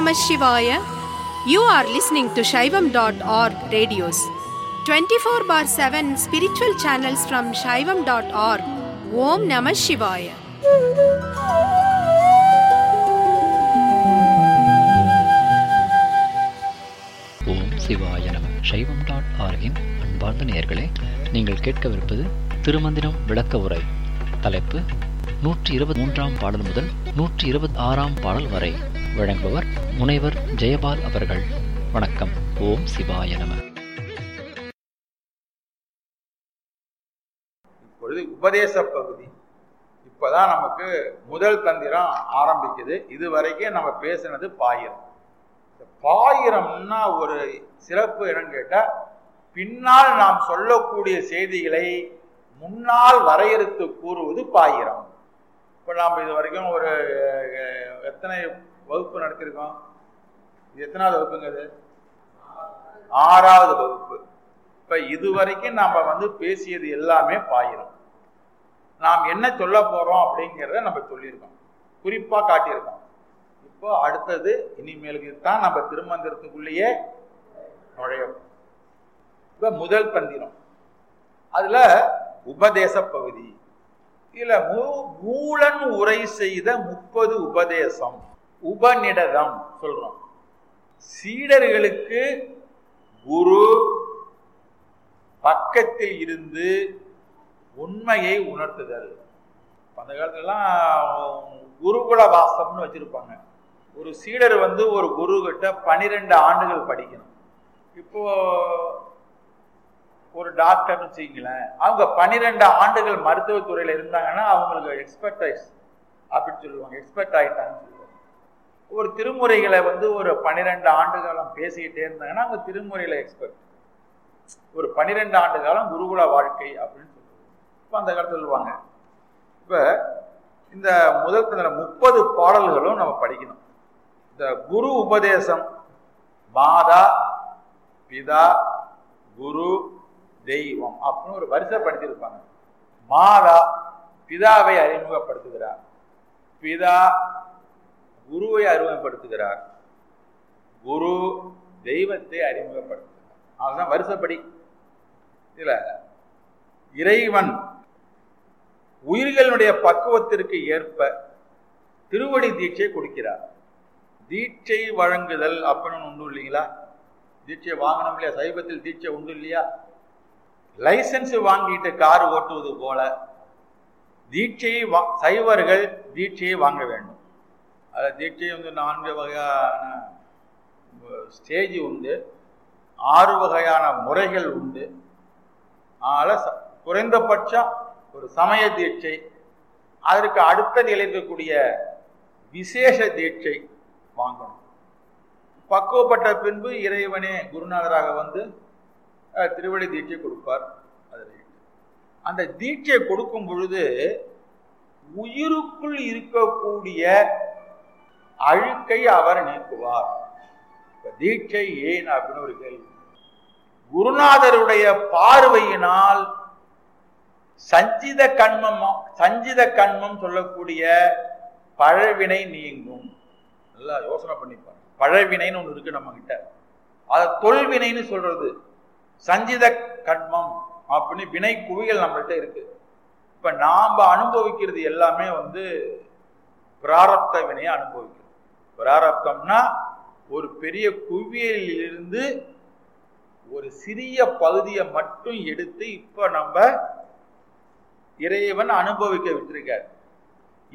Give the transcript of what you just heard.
Namah Shivaya. You are listening to Shaivam.org radios. 24 bar 7 spiritual channels from Shaivam.org. Om Namah Shivaya. ஓம் சிவாய நம சைவம் dot ஆர்கின் அன்பார்ந்த நேயர்களே நீங்கள் கேட்கவிருப்பது திருமந்திரம் விளக்க உரை தலைப்பு நூற்றி இருபத்தி மூன்றாம் பாடல் முதல் நூற்றி இருபத்தி ஆறாம் பாடல் வரை வழங்குபவர் முனைவர் ஜெயபால் அவர்கள் வணக்கம் ஓம் சிவாய நம இப்பொழுது உபதேச பகுதி இப்பதான் நமக்கு முதல் தந்திரம் ஆரம்பிக்குது இது வரைக்கும் நம்ம பேசினது பாயிரம் இந்த பாயிரம்னா ஒரு சிறப்பு என்னன்னு கேட்டா பின்னால் நாம் சொல்லக்கூடிய செய்திகளை முன்னால் வரையறுத்து கூறுவது பாயிரம் இப்போ நாம் இது வரைக்கும் ஒரு அஹ், எத்தனை வகுப்பு நடத்தியிருக்கோம் இது எத்தனாவது வகுப்புங்க இது ஆறாவது வகுப்பு இப்ப இதுவரைக்கும் நாம வந்து பேசியது எல்லாமே பாயிரம் நாம் என்ன சொல்ல போறோம் அப்படிங்கிறத நம்ம சொல்லியிருக்கோம் குறிப்பா காட்டியிருக்கோம் இப்போ அடுத்தது இனிமேலுக்கு தான் நம்ம திருமந்திரத்துக்குள்ளேயே நுழைய இப்ப முதல் தந்திரம் அதுல உபதேச பகுதி இதுல மூ- மூலன் உரை செய்த முப்பது உபதேசம் உபநிடதம் சொல்றோம் சீடர்களுக்கு குரு பக்கத்தில் இருந்து உண்மையை உணர்த்துதல் அந்த காலத்துலலாம் குருகுல வாசம்னு வச்சிருப்பாங்க ஒரு சீடர் வந்து ஒரு குரு கிட்ட பனிரெண்டு ஆண்டுகள் படிக்கணும் இப்போ ஒரு டாக்டர்னு வச்சுங்களேன் அவங்க பன்னிரெண்டு ஆண்டுகள் மருத்துவத்துறையில இருந்தாங்கன்னா அவங்களுக்கு எக்ஸ்பர்டைஸ் அப்படின்னு சொல்லுவாங்க எக்ஸ்பர்ட் ஆயிட்டாங்கன்னு சொல்லுவாங்க ஒரு திருமுறைகளை வந்து ஒரு பன்னிரெண்டு ஆண்டு காலம் பேசிக்கிட்டே இருந்தாங்கன்னா அவங்க திருமுறையில எக்ஸ்பர்ட் ஒரு பன்னிரெண்டு ஆண்டு காலம் குருகுல வாழ்க்கை அப்படின்னு சொல்லுவாங்க இப்போ அந்த காலத்துல சொல்லுவாங்க இப்போ இந்த முதல் தந்திர முப்பது பாடல்களும் நம்ம படிக்கணும் இந்த குரு உபதேசம் மாதா பிதா குரு தெய்வம் அப்படின்னு ஒரு வரிசைப்படுத்தியிருப்பாங்க மாதா பிதாவை அறிமுகப்படுத்துகிறார் பிதா குருவை அறிமுகப்படுத்துகிறார் குரு தெய்வத்தை அறிமுகப்படுத்துகிறார் அதுதான் வருஷப்படி இதுல இறைவன் உயிர்களுடைய பக்குவத்திற்கு ஏற்ப திருவடி தீட்சை கொடுக்கிறார் தீட்சை வழங்குதல் அப்படின்னு உண்டு இல்லைங்களா தீட்சை வாங்கணும் இல்லையா சைவத்தில் தீட்சை உண்டு இல்லையா லைசன்ஸ் வாங்கிட்டு கார் ஓட்டுவது போல தீட்சையை வா- சைவர்கள் தீட்சையை வாங்க வேண்டும் அது தீட்சை வந்து நான்கு வகையான ஸ்டேஜ் உண்டு ஆறு வகையான முறைகள் உண்டு அதனால் ச- குறைந்தபட்சம் ஒரு சமய தீட்சை அதற்கு அடுத்த நிலை இருக்கக்கூடிய விசேஷ தீட்சை வாங்கணும் பக்குவப்பட்ட பின்பு இறைவனே குருநாதராக வந்து அஹ், திருவடி தீட்சை கொடுப்பார் அது right. அந்த தீட்சை கொடுக்கும் பொழுது உயிருக்குள் இருக்கக்கூடிய அழுக்கை அவர் நீக்குவார் இப்ப தீட்சை ஏன் அப்படின்னு ஒரு கேள்வி குருநாதருடைய பார்வையினால் சஞ்சித கண்மம் சஞ்சித கண்மம் சொல்லக்கூடிய பழவினை நீங்கும் நல்லா யோசனை பண்ணிப்பாங்க பழவினைன்னு ஒன்று இருக்கு நம்ம கிட்ட அது தொல்வினைன்னு சொல்றது சஞ்சித கண்மம் அப்படின்னு வினை குவிகள் நம்மள்ட்ட இருக்கு இப்ப நாம அனுபவிக்கிறது எல்லாமே வந்து பிராரப்த வினையை அனுபவிக்கிறோம் பிராரப்தம்னா ஒரு பெரிய குவியலிலிருந்து ஒரு சிறிய பகுதியை மட்டும் எடுத்து இப்ப நம்ம இறைவன் அனுபவிக்க விட்டிருக்கார்